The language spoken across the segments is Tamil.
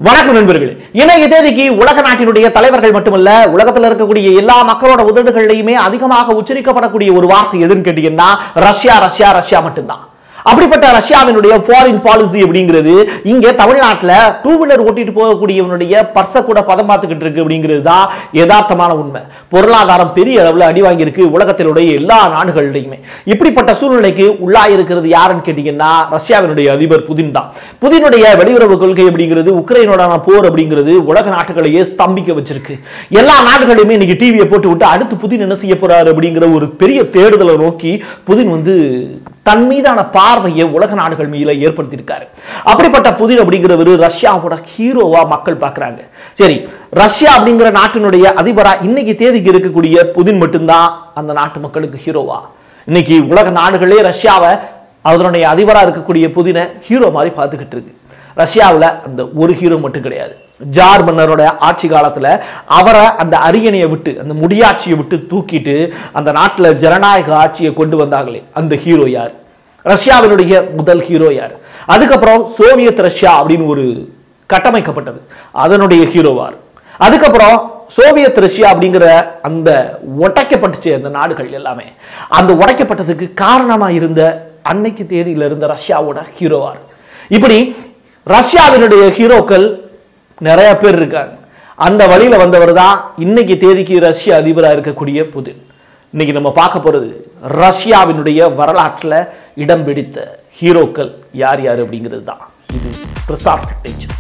வணக்கம் நண்பர்களே இன்றைய தேதிக்கு உலக நாட்டினுடைய தலைவர்கள் மட்டுமல்ல உலகத்தில் இருக்கக்கூடிய எல்லா மக்களோட உதடுகள்லையுமே அதிகமாக உச்சரிக்கப்படக்கூடிய ஒரு வார்த்தை எதுன்னு கேட்டீங்கன்னா ரஷ்யா ரஷ்யா ரஷ்யா மட்டும்தான் அப்படிப்பட்ட ரஷ்யாவினுடைய ஃபாரின் பாலிசி அப்படிங்கிறது இங்க தமிழ்நாட்டுல டூ வீலர் ஓட்டிட்டு போகக்கூடியவனுடைய பர்ச கூட பதம் பார்த்துக்கிட்டு இருக்கு அப்படிங்கிறது தான் யதார்த்தமான உண்மை பொருளாதாரம் பெரிய அளவுல அடி வாங்கியிருக்கு உலகத்தினுடைய எல்லா நாடுகளிலையுமே இப்படிப்பட்ட சூழ்நிலைக்கு உள்ளாயிருக்கிறது யாருன்னு கேட்டீங்கன்னா ரஷ்யாவினுடைய அதிபர் புதின் தான் புதினுடைய வெளியுறவு கொள்கை அப்படிங்கிறது உக்ரைனோடான போர் அப்படிங்கிறது உலக நாட்டுகளையே ஸ்தம்பிக்க வச்சிருக்கு எல்லா நாடுகளுமே இன்னைக்கு டிவியை போட்டு விட்டு அடுத்து புதின் என்ன செய்ய போறாரு அப்படிங்கிற ஒரு பெரிய தேடுதலை நோக்கி புதின் வந்து தன் மீதான பார்வையை உலக நாடுகள் மீதுல ஏற்படுத்தியிருக்காரு அப்படிப்பட்ட புதின் அப்படிங்கிறவர் ரஷ்யாவோட ஹீரோவா மக்கள் பார்க்கறாங்க சரி ரஷ்யா அப்படிங்கிற நாட்டினுடைய அதிபரா இன்னைக்கு தேதிக்கு இருக்கக்கூடிய புதின் மட்டும்தான் அந்த நாட்டு மக்களுக்கு ஹீரோவா இன்னைக்கு உலக நாடுகளே ரஷ்யாவை அதனுடைய அதிபரா இருக்கக்கூடிய புதினை ஹீரோ மாதிரி பார்த்துக்கிட்டு இருக்கு ரஷ்யாவில் அந்த ஒரு ஹீரோ மட்டும் கிடையாது ஜார் மன்னரோட ஆட்சி காலத்துல அவரை அந்த அரியணையை விட்டு அந்த முடியாட்சியை விட்டு தூக்கிட்டு அந்த நாட்டுல ஜனநாயக ஆட்சியை கொண்டு வந்தாங்களே அந்த ஹீரோ யார் ரஷ்யாவினுடைய முதல் ஹீரோ யார் அதுக்கப்புறம் சோவியத் ரஷ்யா அப்படின்னு ஒரு கட்டமைக்கப்பட்டது அதனுடைய ஹீரோவார் அதுக்கப்புறம் சோவியத் ரஷ்யா அப்படிங்கிற அந்த உடைக்கப்பட்டுச்சு அந்த நாடுகள் எல்லாமே அந்த உடைக்கப்பட்டதுக்கு காரணமா இருந்த அன்னைக்கு தேதியில இருந்த ரஷ்யாவோட ஹீரோவார் இப்படி ரஷ்யாவினுடைய ஹீரோக்கள் நிறைய பேர் இருக்காங்க அந்த வழியில வந்தவர் தான் இன்னைக்கு தேதிக்கு ரஷ்ய அதிபராக இருக்கக்கூடிய புதின் இன்னைக்கு நம்ம பார்க்க போறது ரஷ்யாவினுடைய வரலாற்றுல இடம் பிடித்த ஹீரோக்கள் யார் யார் அப்படிங்கிறது தான் இது பிரசாத் சிக்னேச்சர்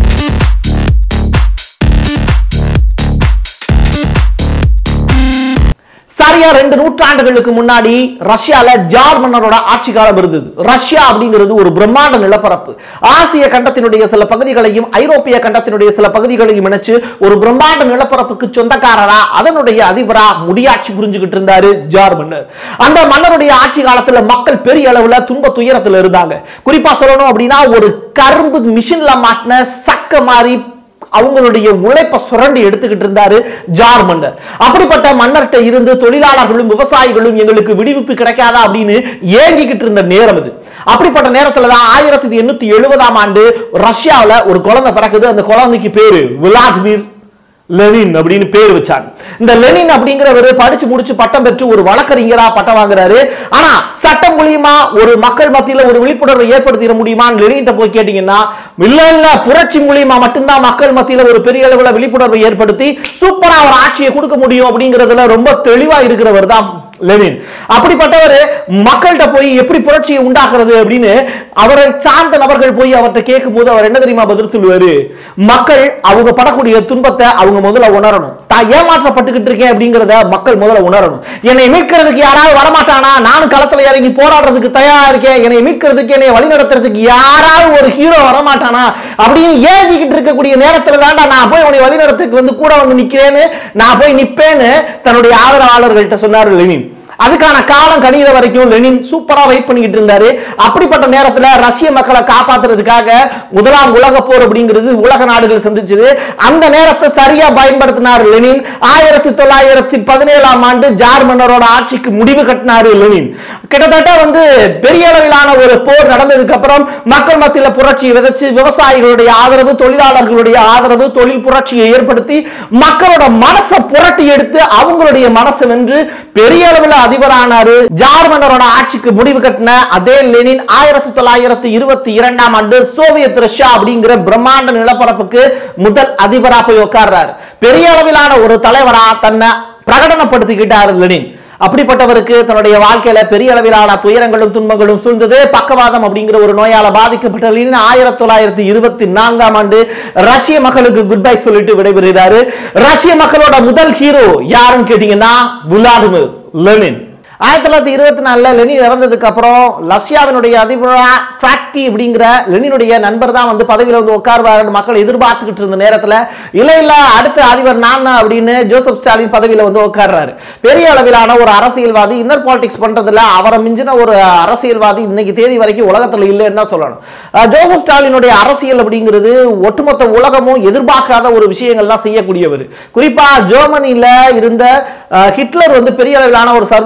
சரியா ரெண்டு நூற்றாண்டுகளுக்கு முன்னாடி ரஷ்யால ஜார் மன்னரோட ஆட்சி காலம் இருந்தது ரஷ்யா அப்படிங்கிறது ஒரு பிரம்மாண்ட நிலப்பரப்பு ஆசிய கண்டத்தினுடைய சில பகுதிகளையும் ஐரோப்பிய கண்டத்தினுடைய சில பகுதிகளையும் இணைச்சு ஒரு பிரம்மாண்ட நிலப்பரப்புக்கு சொந்தக்காரரா அதனுடைய அதிபரா முடியாட்சி புரிஞ்சுக்கிட்டு இருந்தாரு ஜார் மன்னர் அந்த மன்னருடைய ஆட்சி காலத்துல மக்கள் பெரிய அளவுல துன்ப துயரத்துல இருந்தாங்க குறிப்பா சொல்லணும் அப்படின்னா ஒரு கரும்பு மிஷின்ல மாட்டின சக்க மாதிரி அவங்களுடைய உழைப்பை சுரண்டி எடுத்துக்கிட்டு இருந்தாரு ஜார் மன்னர் அப்படிப்பட்ட மன்னர்கிட்ட இருந்து தொழிலாளர்களும் விவசாயிகளும் எங்களுக்கு விடுவிப்பு கிடைக்காதா அப்படின்னு ஏங்கிக்கிட்டு இருந்த நேரம் இது அப்படிப்பட்ட நேரத்துல தான் ஆயிரத்தி எண்ணூத்தி எழுபதாம் ஆண்டு ரஷ்யாவில் ஒரு குழந்தை பிறக்குது அந்த குழந்தைக்கு பேரு விளாடிமிர் லெனின் அப்படின்னு பேர் வச்சாங்க இந்த லெனின் அப்படிங்கிறவர் படிச்சு முடிச்சு பட்டம் பெற்று ஒரு வழக்கறிஞரா பட்டம் வாங்குறாரு ஆனா சட்டம் மூலியமா ஒரு மக்கள் மத்தியில ஒரு விழிப்புணர்வை ஏற்படுத்திட முடியுமான்னு லெனின்ட்ட போய் கேட்டீங்கன்னா இல்ல இல்ல புரட்சி மூலியமா மட்டும்தான் மக்கள் மத்தியில ஒரு பெரிய அளவுல விழிப்புணர்வை ஏற்படுத்தி சூப்பரா ஒரு ஆட்சியை கொடுக்க முடியும் அப்படிங்கிறதுல ரொம்ப தெளிவா இருக்கிறவர் தான் லெனின் அப்படிப்பட்டவர் மக்கள்கிட்ட போய் எப்படி புரட்சியை உண்டாக்குறது அப்படின்னு அவரை சார்ந்த நபர்கள் போய் அவர்கிட்ட கேட்கும் போது அவர் என்ன தெரியுமா பதில் சொல்லுவாரு மக்கள் அவங்க படக்கூடிய துன்பத்தை அவங்க முதல்ல உணரணும் தான் ஏமாற்றப்பட்டுக்கிட்டு இருக்கேன் அப்படிங்கிறத மக்கள் முதல்ல உணரணும் என்னை மீட்கிறதுக்கு யாராவது வரமாட்டானா நானும் களத்துல இறங்கி போராடுறதுக்கு தயாரா இருக்கேன் என்னை மீட்கிறதுக்கு என்னை வழிநடத்துறதுக்கு யாராவது ஒரு ஹீரோ வரமாட்டானா அப்படின்னு ஏங்கிக்கிட்டு இருக்கக்கூடிய நேரத்துல தான்டா நான் போய் உன்னை வழிநடத்துக்கு வந்து கூட வந்து நிக்கிறேன்னு நான் போய் நிப்பேன்னு தன்னுடைய ஆதரவாளர்கள்ட்ட சொன்னாரு லெனின் அதுக்கான காலம் கணித வரைக்கும் லெனின் சூப்பரா வெயிட் பண்ணிக்கிட்டு இருந்தாரு அப்படிப்பட்ட நேரத்துல ரஷ்ய மக்களை காப்பாத்துறதுக்காக முதலாம் உலக போர் அப்படிங்கிறது உலக நாடுகள் சந்திச்சது அந்த நேரத்தை சரியா பயன்படுத்தினார் லெனின் ஆயிரத்தி தொள்ளாயிரத்தி பதினேழாம் ஆண்டு ஜார் மன்னரோட ஆட்சிக்கு முடிவு கட்டினாரு லெனின் கிட்டத்தட்ட வந்து பெரிய அளவிலான ஒரு போர் நடந்ததுக்கு அப்புறம் மக்கள் மத்தியில புரட்சியை விதைச்சு விவசாயிகளுடைய ஆதரவு தொழிலாளர்களுடைய ஆதரவு தொழில் புரட்சியை ஏற்படுத்தி மக்களோட மனசை புரட்டி எடுத்து அவங்களுடைய மனசை வென்று பெரிய அளவில் அதிபரானாரு ஜார் மன்னரோட ஆட்சிக்கு முடிவு கட்டின அதே லெனின் ஆயிரத்தி தொள்ளாயிரத்தி இருபத்தி இரண்டாம் ஆண்டு சோவியத் ரஷ்யா அப்படிங்கிற பிரம்மாண்ட நிலப்பரப்புக்கு முதல் அதிபரா போய் உட்கார்றாரு பெரிய அளவிலான ஒரு தலைவரா தன்னை பிரகடனப்படுத்திக்கிட்டாரு லெனின் அப்படிப்பட்டவருக்கு தன்னுடைய வாழ்க்கையில பெரிய அளவிலான துயரங்களும் துன்பங்களும் சூழ்ந்தது பக்கவாதம் அப்படிங்கிற ஒரு நோயால பாதிக்கப்பட்ட லெனின் ஆயிரத்தி தொள்ளாயிரத்தி இருபத்தி நான்காம் ஆண்டு ரஷ்ய மக்களுக்கு குட் பை சொல்லிட்டு விடைபெறுகிறாரு ரஷ்ய மக்களோட முதல் ஹீரோ யாருன்னு கேட்டீங்கன்னா விளாடிமிர் லெனின் ஆயிரத்தி தொள்ளாயிரத்தி இருபத்தி நாலுல லெனின் இறந்ததுக்கு அப்புறம் ரஷ்யாவினுடைய அதிபரா ட்ராட்ஸ்கி அப்படிங்கிற லெனினுடைய நண்பர் தான் வந்து பதவியில வந்து உட்கார்வார் மக்கள் எதிர்பார்த்துக்கிட்டு இருந்த நேரத்துல இல்ல இல்ல அடுத்த அதிபர் நான் தான் அப்படின்னு ஜோசப் ஸ்டாலின் பதவியில வந்து உட்கார்றாரு பெரிய அளவிலான ஒரு அரசியல்வாதி இன்னர் பாலிடிக்ஸ் பண்றதுல அவரை மிஞ்சின ஒரு அரசியல்வாதி இன்னைக்கு தேதி வரைக்கும் உலகத்துல இல்லைன்னு தான் சொல்லணும் அஹ் ஜோசப் ஸ்டாலினுடைய அரசியல் அப்படிங்கிறது ஒட்டுமொத்த உலகமும் எதிர்பார்க்காத ஒரு விஷயங்கள்லாம் செய்யக்கூடியவர் குறிப்பா ஜெர்மனியில இருந்த அஹ், ஹிட்லர் வந்து பெரிய அளவிலான ஒரு சர்வாதிகாரி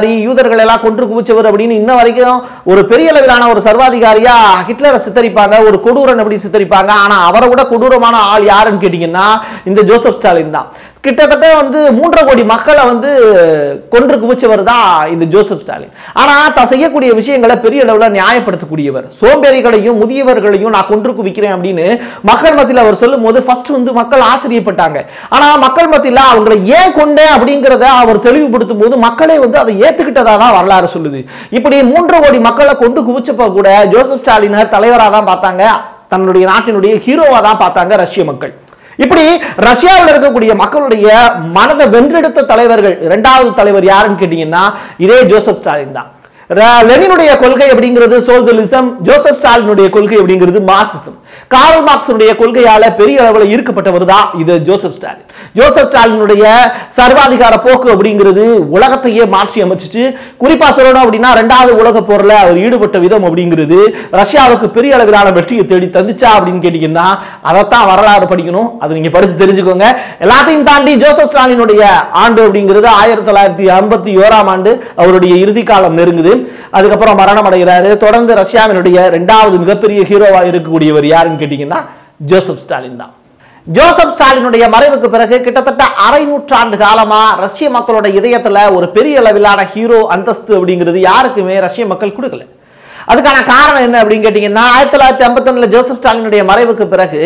சர்வாதிகாரி யூதர்கள் எல்லாம் கொன்று குவிச்சவர் அப்படின்னு இன்ன வரைக்கும் ஒரு பெரிய அளவிலான ஒரு சர்வாதிகாரியா ஹிட்லரை சித்தரிப்பாங்க ஒரு கொடூரன் அப்படி சித்தரிப்பாங்க ஆனா அவரை விட கொடூரமான ஆள் யாருன்னு கேட்டீங்கன்னா இந்த ஜோசப் ஸ்டாலின் தான் கிட்டத்தட்ட வந்து மூன்றரை கோடி மக்களை வந்து கொன்று குவிச்சவர் தான் இந்த ஜோசப் ஸ்டாலின் ஆனா தான் செய்யக்கூடிய விஷயங்களை பெரிய அளவில் நியாயப்படுத்தக்கூடியவர் சோம்பேறிகளையும் முதியவர்களையும் நான் கொன்று குவிக்கிறேன் அப்படின்னு மக்கள் மத்தியில் அவர் சொல்லும் போது ஃபர்ஸ்ட் வந்து மக்கள் ஆச்சரியப்பட்டாங்க ஆனா மக்கள் மத்தியில் அவங்களை ஏன் கொண்டேன் அப்படிங்கிறத அவர் தெளிவுபடுத்தும் போது மக்களே வந்து அதை ஏத்துக்கிட்டதா தான் வரலாறு சொல்லுது இப்படி மூன்றரை கோடி மக்களை கொண்டு குவிச்சப்ப கூட ஜோசப் ஸ்டாலினை தலைவராக தான் பார்த்தாங்க தன்னுடைய நாட்டினுடைய ஹீரோவா தான் பார்த்தாங்க ரஷ்ய மக்கள் இப்படி ரஷ்யாவில் இருக்கக்கூடிய மக்களுடைய மனதை வென்றெடுத்த தலைவர்கள் இரண்டாவது தலைவர் யாருன்னு கேட்டீங்கன்னா இதே ஜோசப் ஸ்டாலின் தான் ர- லெனினுடைய கொள்கை அப்படிங்கிறது சோசியலிசம் ஜோசப் ஸ்டாலினுடைய கொள்கை அப்படிங்கிறது மார்க்சிசம் கார்ல் மார்க்ஸுடைய கொள்கையால பெரிய அளவில் ஈர்க்கப்பட்டவர் தான் இது ஜோசப் ஸ்டாலின் ஜோசப் ஸ்டாலினுடைய சர்வாதிகார போக்கு அப்படிங்கிறது உலகத்தையே மாற்றி அமைச்சிச்சு குறிப்பா சொல்லணும் அப்படின்னா ரெண்டாவது உலக போர்ல அவர் ஈடுபட்ட விதம் அப்படிங்கிறது ரஷ்யாவுக்கு பெரிய அளவிலான வெற்றியை தேடி தந்துச்சா அப்படின்னு கேட்டீங்கன்னா அதைத்தான் வரலாறு படிக்கணும் அது நீங்க படிச்சு தெரிஞ்சுக்கோங்க எல்லாத்தையும் தாண்டி ஜோசப் ஸ்டாலினுடைய ஆண்டு அப்படிங்கிறது ஆயிரத்தி தொள்ளாயிரத்தி ஐம்பத்தி ஓராம் ஆண்டு அவருடைய இறுதி காலம் நெருங்குது அதுக்கப்புறம் மரணம் அடைகிறாரு தொடர்ந்து ரஷ்யாவினுடைய இரண்டாவது மிகப்பெரிய ஹீரோவா இருக்கக்கூடியவர் யாருன்னு கேட்டீங்கன்னா ஜோசப் ஸ்டாலின் தான் ஜோசப் ஸ்டாலினுடைய மறைவுக்கு பிறகு கிட்டத்தட்ட அரை நூற்றாண்டு காலமா ரஷ்ய மக்களோட இதயத்துல ஒரு பெரிய அளவிலான ஹீரோ அந்தஸ்து அப்படிங்கிறது யாருக்குமே ரஷ்ய மக்கள் கொடுக்கல அதுக்கான காரணம் என்ன அப்படின்னு கேட்டீங்கன்னா ஆயிரத்தி தொள்ளாயிரத்தி ஐம்பத்தொன்னுல ஜோசப் ஸ்டாலினுடைய மறைவுக்கு பிறகு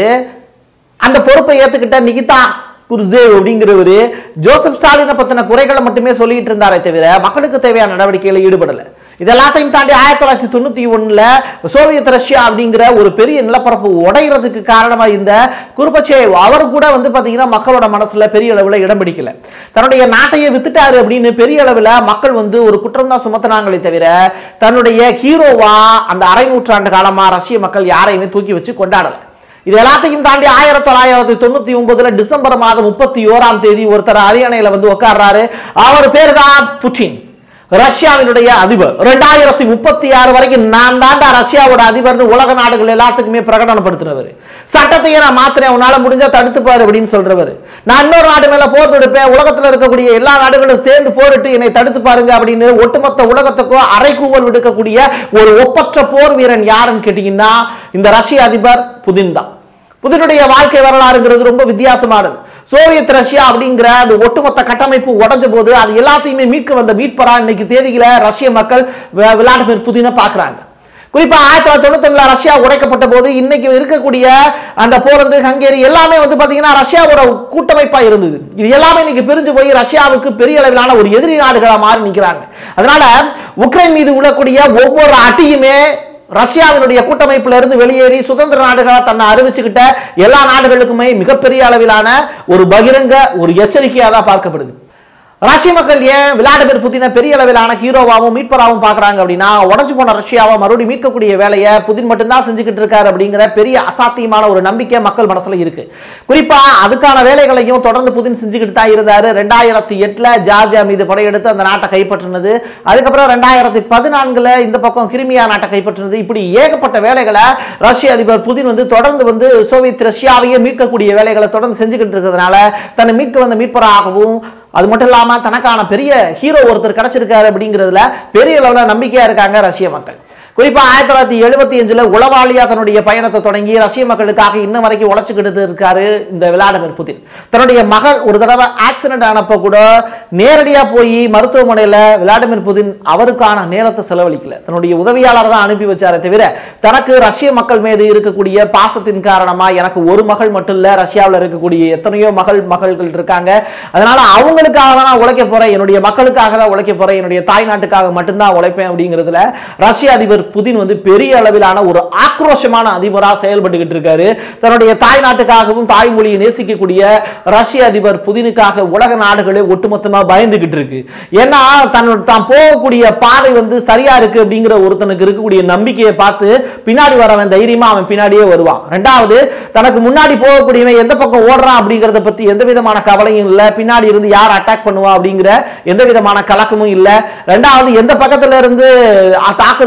அந்த பொறுப்பை ஏத்துக்கிட்ட நிகிதா குர்சேவ் அப்படிங்கிறவரு ஜோசப் ஸ்டாலினை பத்தின குறைகளை மட்டுமே சொல்லிட்டு இருந்தாரே தவிர மக்களுக்கு தேவையான நடவடிக்கைகளை ஈடுபடல இது எல்லாத்தையும் தாண்டி ஆயிரத்தி தொள்ளாயிரத்தி தொண்ணூத்தி ஒண்ணுல சோவியத் ரஷ்யா அப்படிங்கிற ஒரு பெரிய நிலப்பரப்பு உடைகிறதுக்கு காரணமா இந்த குருபச்சேவ் அவர் கூட வந்து பாத்தீங்கன்னா மக்களோட மனசுல பெரிய அளவுல இடம் பிடிக்கல தன்னுடைய நாட்டையே வித்துட்டாரு அப்படின்னு பெரிய அளவுல மக்கள் வந்து ஒரு குற்றம் தான் சுமத்தினாங்களே தவிர தன்னுடைய ஹீரோவா அந்த அரை நூற்றாண்டு காலமா ரஷ்ய மக்கள் யாரையுமே தூக்கி வச்சு கொண்டாடல இது எல்லாத்தையும் தாண்டி ஆயிரத்தி தொள்ளாயிரத்தி தொண்ணூத்தி ஒன்பதுல டிசம்பர் மாதம் முப்பத்தி ஓராம் தேதி ஒருத்தர் அரியணையில வந்து உட்கார்றாரு அவர் பேர் தான் புட்டின் ரஷ்யாவினுடைய அதிபர் ரெண்டாயிரத்தி முப்பத்தி ஆறு வரைக்கும் நான் தாண்டா ரஷ்யாவோட அதிபர்னு உலக நாடுகள் எல்லாத்துக்குமே பிரகடனப்படுத்தினவர் சட்டத்தையே நான் மாத்திரேன் உன்னால முடிஞ்சா தடுத்துப்பாரு அப்படின்னு சொல்றவர் நான் இன்னொரு நாடு மேல போர் தொடுப்பேன் உலகத்துல இருக்கக்கூடிய எல்லா நாடுகளும் சேர்ந்து போரிட்டு என்னை தடுத்து பாருங்க அப்படின்னு ஒட்டுமொத்த உலகத்துக்கும் அரைக்கூவல் விடுக்கக்கூடிய ஒரு ஒப்பற்ற போர் வீரன் யாருன்னு கேட்டீங்கன்னா இந்த ரஷ்ய அதிபர் புதின் தான் புதினுடைய வாழ்க்கை வரலாறுங்கிறது ரொம்ப வித்தியாசமானது சோவியத் ரஷ்யா அப்படிங்கிற அந்த ஒட்டுமொத்த கட்டமைப்பு உடைஞ்ச போது அது எல்லாத்தையுமே மீட்க வந்த மீட்பரா இன்னைக்கு தேதியில ரஷ்ய மக்கள் வி- விளாடிமிர் புதினை பார்க்கறாங்க குறிப்பா ஆயிரத்தி தொள்ளாயிரத்தி தொண்ணூத்தொன்னுல ரஷ்யா உடைக்கப்பட்ட போது இன்னைக்கு இருக்கக்கூடிய அந்த போலந்து ஹங்கேரி எல்லாமே வந்து பாத்தீங்கன்னா ரஷ்யாவோட கூட்டமைப்பா இருந்தது இது எல்லாமே இன்னைக்கு பிரிஞ்சு போய் ரஷ்யாவுக்கு பெரிய அளவிலான ஒரு எதிரி நாடுகளா மாறி நிக்கிறாங்க அதனால உக்ரைன் மீது உள்ளக்கூடிய ஒவ்வொரு அடியுமே ரஷ்யாவினுடைய கூட்டமைப்புல இருந்து வெளியேறி சுதந்திர நாடுகளா தன்னை அறிவிச்சுக்கிட்ட எல்லா நாடுகளுக்குமே மிகப்பெரிய அளவிலான ஒரு பகிரங்க ஒரு எச்சரிக்கையா தான் பார்க்கப்படுது ரஷ்ய மக்கள் ஏன் விளாடிமிர் புதினை பெரிய அளவிலான ஹீரோவாகவும் மீட்பராகவும் பார்க்கறாங்க அப்படின்னா உடஞ்சு போன ரஷ்யாவை மறுபடியும் மீட்கக்கூடிய வேலையை புதின் மட்டும்தான் செஞ்சுக்கிட்டு இருக்காரு அப்படிங்கிற பெரிய அசாத்தியமான ஒரு நம்பிக்கை மக்கள் மனசுல இருக்கு குறிப்பா அதுக்கான வேலைகளையும் தொடர்ந்து புதின் செஞ்சுக்கிட்டு தான் இருந்தாரு ரெண்டாயிரத்தி எட்டுல ஜார்ஜியா மீது படையெடுத்து அந்த நாட்டை கைப்பற்றினது அதுக்கப்புறம் ரெண்டாயிரத்தி பதினான்குல இந்த பக்கம் கிரிமியா நாட்டை கைப்பற்றினது இப்படி ஏகப்பட்ட வேலைகளை ரஷ்ய அதிபர் புதின் வந்து தொடர்ந்து வந்து சோவியத் ரஷ்யாவையே மீட்கக்கூடிய வேலைகளை தொடர்ந்து செஞ்சுக்கிட்டு இருக்கிறதுனால தன்னை மீட்க வந்த மீட்பராகவும் அது மட்டும் இல்லாம தனக்கான பெரிய ஹீரோ ஒருத்தர் கிடைச்சிருக்காரு அப்படிங்கிறதுல பெரிய அளவுல நம்பிக்கையா இருக்காங்க ரஷ்ய மக்கள் குறிப்பா ஆயிரத்தி தொள்ளாயிரத்தி எழுபத்தி அஞ்சுல உளவாளியா தன்னுடைய பயணத்தை தொடங்கி ரஷ்ய மக்களுக்காக இன்ன வரைக்கும் உழைச்சுக்கிட்டு இருக்காரு இந்த விளாடிமிர் புதின் தன்னுடைய மகள் ஒரு தடவை ஆக்சிடென்ட் ஆனப்ப கூட நேரடியா போய் மருத்துவமனையில விளாடிமிர் புதின் அவருக்கான நேரத்தை செலவழிக்கல தன்னுடைய உதவியாளர் தான் அனுப்பி வச்சாரே தவிர தனக்கு ரஷ்ய மக்கள் மீது இருக்கக்கூடிய பாசத்தின் காரணமா எனக்கு ஒரு மகள் மட்டும் இல்ல ரஷ்யாவில் இருக்கக்கூடிய எத்தனையோ மகள் மகள்கள் இருக்காங்க அதனால அவங்களுக்காக தான் நான் உழைக்க போறேன் என்னுடைய மக்களுக்காக தான் உழைக்க போறேன் என்னுடைய தாய் நாட்டுக்காக மட்டும்தான் உழைப்பேன் அப்படிங்கிறதுல ரஷ்ய அதிபர் புதின் வந்து பெரிய அளவிலான ஒரு ஆக்ரோஷமான அதிபரா செயல்பட்டுக்கிட்டு இருக்காரு தன்னுடைய தாய் நாட்டுக்காகவும் தாய்மொழியை நேசிக்கக்கூடிய ரஷ்ய அதிபர் புதினுக்காக உலக நாடுகளே ஒட்டுமொத்தமா பயந்துகிட்டு இருக்கு ஏன்னா தன்னோட தான் போகக்கூடிய பாதை வந்து சரியா இருக்கு அப்படிங்கிற ஒருத்தனுக்கு இருக்கக்கூடிய நம்பிக்கையை பார்த்து பின்னாடி வரவன் தைரியமா அவன் பின்னாடியே வருவான் ரெண்டாவது தனக்கு முன்னாடி போகக்கூடியவன் எந்த பக்கம் ஓடுறான் அப்படிங்கறத பத்தி எந்த விதமான கவலையும் இல்ல பின்னாடி இருந்து யார் அட்டாக் பண்ணுவா அப்படிங்கிற எந்த விதமான கலக்கமும் இல்ல ரெண்டாவது எந்த பக்கத்துல இருந்து அ- தாக்குதல் நடத்தினாலும்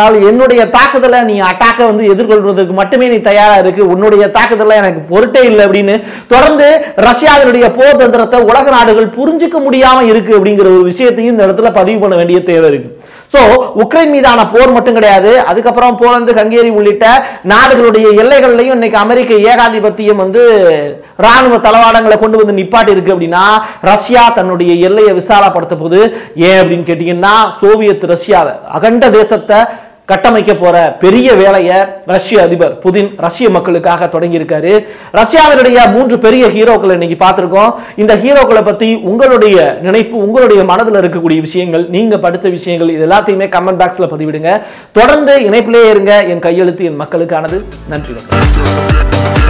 ஆனால் என்னுடைய தாக்குதலை நீ அட்டாக்கை வந்து எதிர்கொள்வதற்கு மட்டுமே நீ தயாரா இருக்கு உன்னுடைய தாக்குதலை எனக்கு பொருட்டே இல்லை அப்படின்னு தொடர்ந்து ரஷ்யாவினுடைய போர் தந்திரத்தை உலக நாடுகள் புரிஞ்சுக்க முடியாம இருக்கு அப்படிங்கிற ஒரு விஷயத்தையும் இந்த இடத்துல பதிவு பண்ண வேண்டிய தேவை இருக்கு சோ உக்ரைன் மீதான போர் மட்டும் கிடையாது அதுக்கப்புறம் போலந்து ஹங்கேரி உள்ளிட்ட நாடுகளுடைய எல்லைகள்லையும் இன்னைக்கு அமெரிக்க ஏகாதிபத்தியம் வந்து ராணுவ தளவாடங்களை கொண்டு வந்து நிப்பாட்டி இருக்கு அப்படின்னா ரஷ்யா தன்னுடைய எல்லையை விசாலப்படுத்த போது ஏன் அப்படின்னு கேட்டீங்கன்னா சோவியத் ரஷ்யாவை அகண்ட தேசத்தை கட்டமைக்க போற பெரிய வேலையை ரஷ்ய அதிபர் புதின் ரஷ்ய மக்களுக்காக தொடங்கி இருக்காரு ரஷ்யாவினுடைய மூன்று பெரிய ஹீரோக்களை இன்னைக்கு பார்த்திருக்கோம் இந்த ஹீரோக்களை பத்தி உங்களுடைய நினைப்பு உங்களுடைய மனதில் இருக்கக்கூடிய விஷயங்கள் நீங்க படித்த விஷயங்கள் இது எல்லாத்தையுமே கமெண்ட் பாக்ஸ்ல பதிவிடுங்க தொடர்ந்து இணைப்பிலே இருங்க என் கையெழுத்து என் மக்களுக்கானது நன்றி வணக்கம்